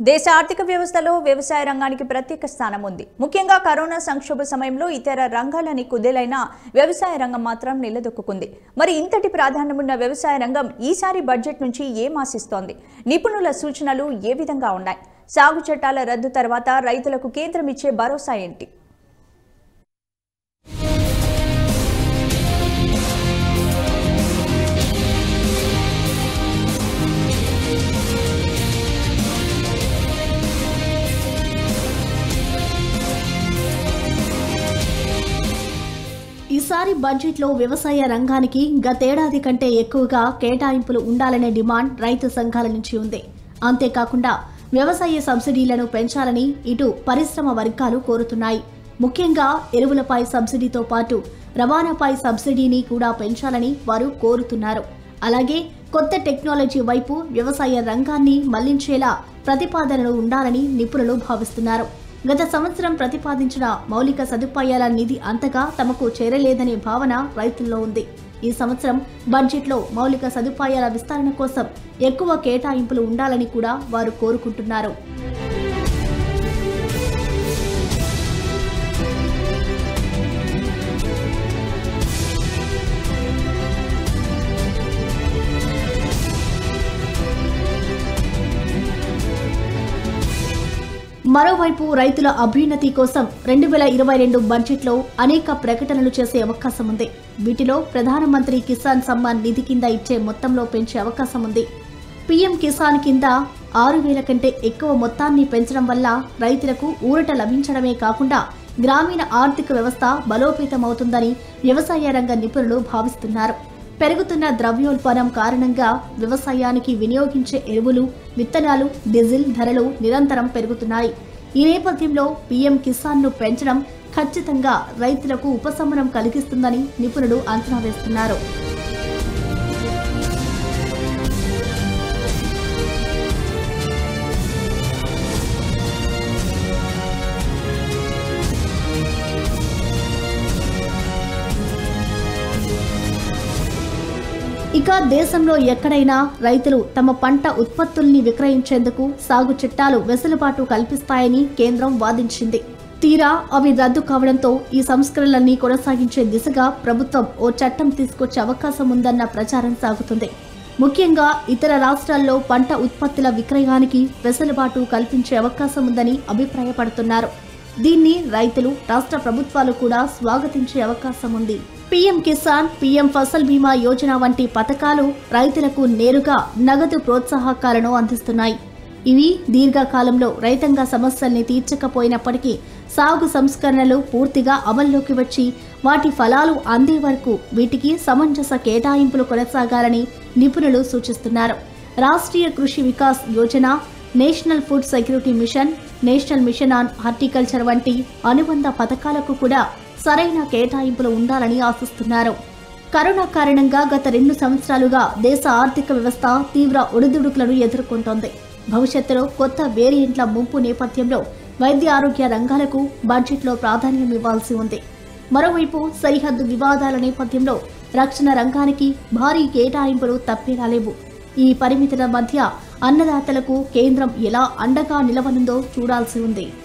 దేశ ఆర్థిక వ్యవస్థలో వ్యవసాయ రంగానికి ప్రత్యేక స్థానం ఉంది ముఖ్యంగా కరోనా సంక్షోభ సమయంలో ఇతర రంగాలని కుదేలైన వ్యవసాయ రంగం మాత్రం నిలదొక్కుంది మరి ఇంతటి ప్రాధాన్యమున్న వ్యవసాయ రంగం ఈసారి బడ్జెట్ నుంచి ఏం ఆశిస్తోంది నిపుణుల సూచనలు ఏ విధంగా ఉన్నాయి సాగు చట్టాల రద్దు తర్వాత రైతులకు కేంద్రం ఇచ్చే భరోసా ఏంటి ఈసారి బడ్జెట్లో వ్యవసాయ రంగానికి గతేడాది కంటే ఎక్కువగా కేటాయింపులు ఉండాలనే డిమాండ్ రైతు సంఘాల నుంచి ఉంది అంతేకాకుండా వ్యవసాయ సబ్సిడీలను పెంచాలని ఇటు పరిశ్రమ వర్గాలు కోరుతున్నాయి ముఖ్యంగా ఎరువులపై సబ్సిడీతో పాటు రవాణాపై సబ్సిడీని కూడా పెంచాలని వారు కోరుతున్నారు అలాగే కొత్త టెక్నాలజీ వైపు వ్యవసాయ రంగాన్ని మళ్లించేలా ప్రతిపాదనలు ఉండాలని నిపుణులు భావిస్తున్నారు గత సంవత్సరం ప్రతిపాదించిన మౌలిక సదుపాయాల నిధి అంతగా తమకు చేరలేదనే భావన రైతుల్లో ఉంది ఈ సంవత్సరం బడ్జెట్లో మౌలిక సదుపాయాల విస్తరణ కోసం ఎక్కువ కేటాయింపులు ఉండాలని కూడా వారు కోరుకుంటున్నారు మరోవైపు రైతుల అభ్యున్నతి కోసం రెండు వేల ఇరవై రెండు బడ్జెట్లో అనేక ప్రకటనలు చేసే అవకాశం ఉంది వీటిలో ప్రధానమంత్రి కిసాన్ సమ్మాన్ నిధి కింద ఇచ్చే మొత్తంలో పెంచే అవకాశం ఉంది పీఎం కిసాన్ కింద ఆరు వేల కంటే ఎక్కువ మొత్తాన్ని పెంచడం వల్ల రైతులకు ఊరట లభించడమే కాకుండా గ్రామీణ ఆర్థిక వ్యవస్థ బలోపేతమవుతుందని వ్యవసాయ రంగ నిపుణులు భావిస్తున్నారు పెరుగుతున్న ద్రవ్యోల్బణం కారణంగా వ్యవసాయానికి వినియోగించే ఎరువులు విత్తనాలు డీజిల్ ధరలు నిరంతరం పెరుగుతున్నాయి ఈ నేపథ్యంలో పీఎం కిసాన్ను పెంచడం ఖచ్చితంగా రైతులకు ఉపశమనం కలిగిస్తుందని నిపుణులు అంచనా వేస్తున్నారు ఇక దేశంలో ఎక్కడైనా రైతులు తమ పంట ఉత్పత్తుల్ని విక్రయించేందుకు సాగు చట్టాలు వెసులుబాటు కల్పిస్తాయని కేంద్రం వాదించింది తీరా అవి రద్దు కావడంతో ఈ సంస్కరణలన్నీ కొనసాగించే దిశగా ప్రభుత్వం ఓ చట్టం తీసుకొచ్చే అవకాశం ఉందన్న ప్రచారం సాగుతుంది ముఖ్యంగా ఇతర రాష్ట్రాల్లో పంట ఉత్పత్తుల విక్రయానికి వెసులుబాటు కల్పించే అవకాశం ఉందని అభిప్రాయపడుతున్నారు దీన్ని రైతులు రాష్ట్ర ప్రభుత్వాలు కూడా స్వాగతించే అవకాశం ఉంది పీఎం కిసాన్ పీఎం ఫసల్ బీమా యోజన వంటి పథకాలు రైతులకు నేరుగా నగదు ప్రోత్సాహకాలను అందిస్తున్నాయి ఇవి దీర్ఘకాలంలో రైతాంగ సమస్యల్ని తీర్చకపోయినప్పటికీ సాగు సంస్కరణలు పూర్తిగా అమల్లోకి వచ్చి వాటి ఫలాలు అందే వరకు వీటికి సమంజస కేటాయింపులు కొనసాగాలని నిపుణులు సూచిస్తున్నారు Rashtriya Krishi Vikas Yojana national food security mission national mission on horticulture వంటి అనుబంధ పథకాలకు కూడా సరైన కేటాయింపులు ఉండాలని ఆశిస్తున్నారు కరోనా కారణంగా గత రెండు సంవత్సరాలుగా దేశ ఆర్థిక వ్యవస్థ తీవ్ర ఒడిదుడుకులను ఎదుర్కొంటోంది భవిష్యత్తులో కొత్త వేరియంట్ల ముంపు నేపథ్యంలో వైద్య ఆరోగ్య రంగాలకు బడ్జెట్లో ప్రాధాన్యం ఇవ్వాల్సి ఉంది మరోవైపు సరిహద్దు వివాదాల నేపథ్యంలో రక్షణ రంగానికి భారీ కేటాయింపులు తప్పేలా లేవు ఈ పరిమితుల మధ్య అన్నదాతలకు కేంద్రం ఎలా అండగా నిలవనుందో చూడాల్సి ఉంది